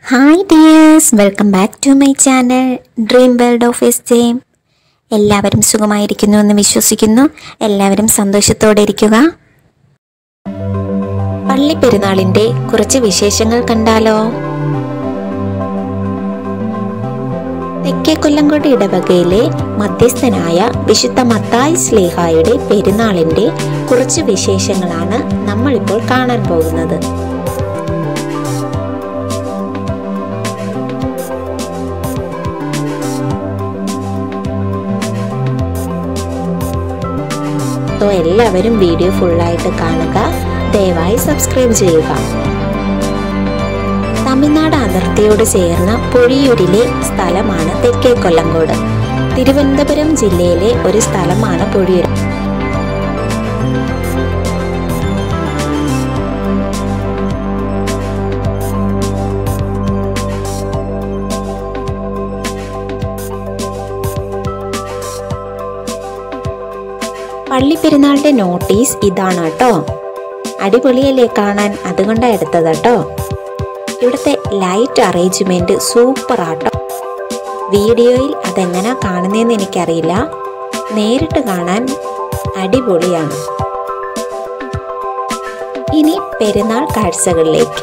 hi dears welcome back to my channel dream world of S Jaime എല്ലാവരും സുഖമായിരിക്കുന്നു എന്ന് വിശ്വസിക്കുന്നു എല്ലാവരും സന്തോഷത്തോടെ ഇരിക്കുക പള്ളി പെരുന്നാളിൻ്റെ കുറച്ച് വിശേഷങ്ങൾ കണ്ടാലോ തെക്കേ കൊല്ലങ്കോട് ഇടവകയിലെ മധ്യസ്ഥനായ വിശുദ്ധ മത്തായി സ്ലേഹായുടെ പെരുന്നാളിൻ്റെ കുറച്ച് വിശേഷങ്ങളാണ് നമ്മളിപ്പോൾ കാണാൻ പോകുന്നത് സോ എല്ലാവരും വീഡിയോ ഫുള്ളായിട്ട് കാണുക ദയവായി സബ്സ്ക്രൈബ് ചെയ്യുക തമിഴ്നാട് അതിർത്തിയോട് ചേർന്ന പൊഴിയൂരിലെ സ്ഥലമാണ് തെക്കേ കൊല്ലങ്കോട് തിരുവനന്തപുരം ജില്ലയിലെ ഒരു സ്ഥലമാണ് പൊഴിയൂർ പള്ളിപ്പെരുന്നാളിന്റെ നോട്ടീസ് ഇതാണ് കേട്ടോ അടിപൊളിയല്ലേ കാണാൻ അതുകൊണ്ടാണ് എടുത്തത് കേട്ടോ ഇവിടുത്തെ ലൈറ്റ് അറേഞ്ച്മെന്റ് സൂപ്പർ ആട്ടോ വീഡിയോയിൽ അതെങ്ങനെ കാണുന്നതെന്ന് എനിക്കറിയില്ല നേരിട്ട് കാണാൻ അടിപൊളിയാണ് ഇനി പെരുന്നാൾ കാഴ്ചകളിലേക്ക്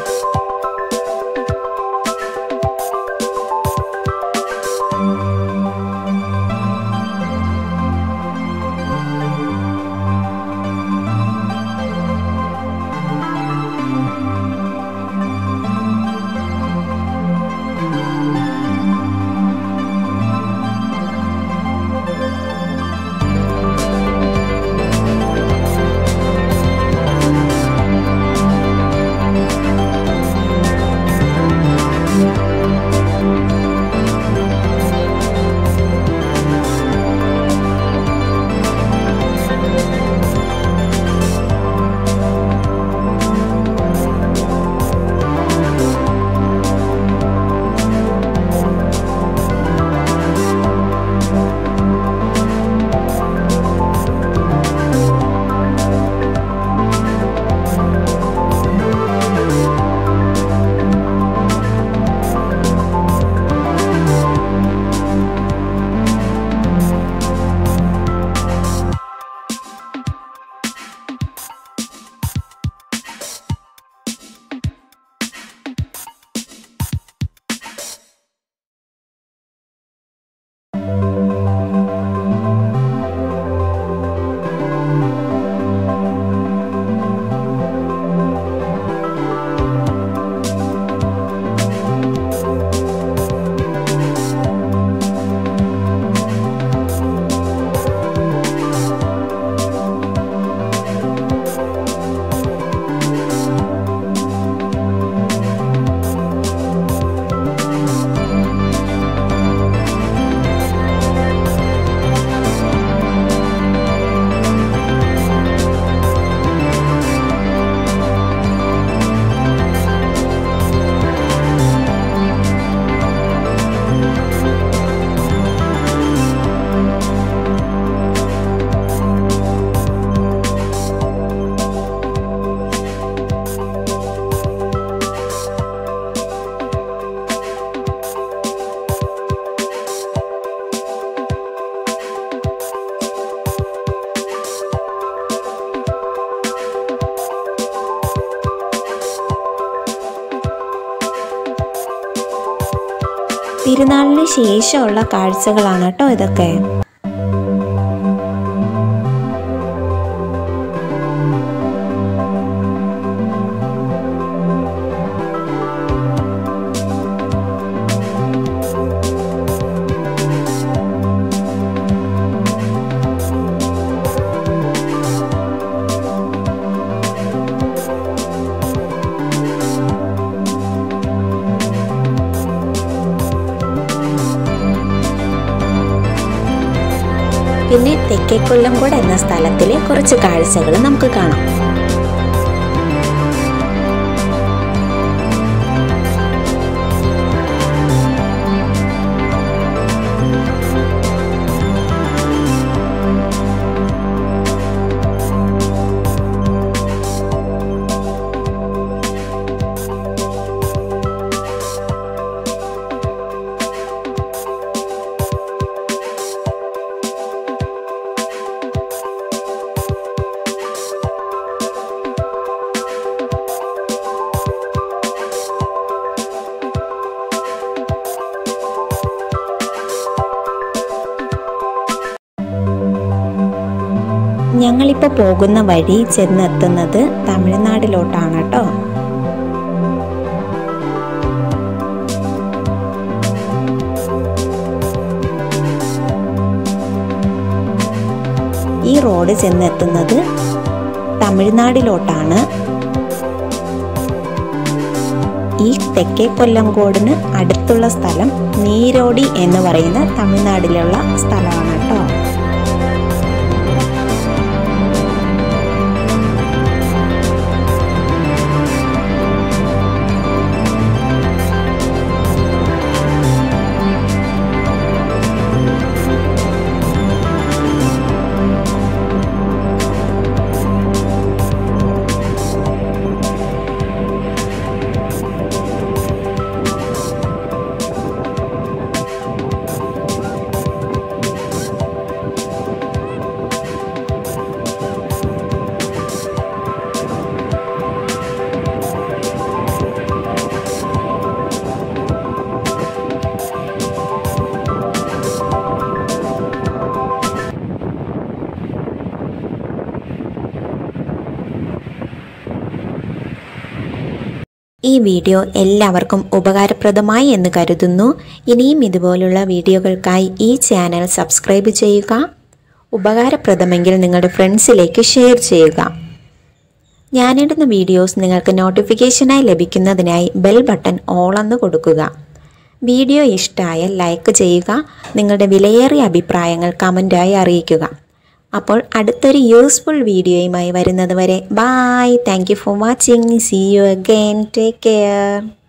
തിരുനാളിന് ശേഷമുള്ള കാഴ്ചകളാണ് കേട്ടോ ഇതൊക്കെ പിന്നെ തെക്കേക്കൊല്ലംകോട് എന്ന സ്ഥലത്തിലെ കുറച്ച് കാഴ്ചകൾ നമുക്ക് കാണാം ഞങ്ങളിപ്പോൾ പോകുന്ന വഴി ചെന്നെത്തുന്നത് തമിഴ്നാട്ടിലോട്ടാണ് കേട്ടോ ഈ റോഡ് ചെന്നെത്തുന്നത് തമിഴ്നാടിലോട്ടാണ് ഈ തെക്കേ കൊല്ലംകോടിന് അടുത്തുള്ള സ്ഥലം നീരോടി എന്ന് പറയുന്ന തമിഴ്നാട്ടിലുള്ള സ്ഥലമാണ് കേട്ടോ ഈ വീഡിയോ എല്ലാവർക്കും ഉപകാരപ്രദമായി എന്ന് കരുതുന്നു ഇനിയും ഇതുപോലുള്ള വീഡിയോകൾക്കായി ഈ ചാനൽ സബ്സ്ക്രൈബ് ചെയ്യുക ഉപകാരപ്രദമെങ്കിൽ നിങ്ങളുടെ ഫ്രണ്ട്സിലേക്ക് ഷെയർ ചെയ്യുക ഞാനിടുന്ന വീഡിയോസ് നിങ്ങൾക്ക് നോട്ടിഫിക്കേഷനായി ലഭിക്കുന്നതിനായി ബെൽ ബട്ടൺ ഓൾ എന്ന് കൊടുക്കുക വീഡിയോ ഇഷ്ടമായാൽ ലൈക്ക് ചെയ്യുക നിങ്ങളുടെ വിലയേറിയ അഭിപ്രായങ്ങൾ കമൻറ്റായി അറിയിക്കുക അപ്പോൾ അടുത്തൊരു യൂസ്ഫുൾ വീഡിയോയുമായി വരുന്നത് വരെ bye thank you for watching see you again take care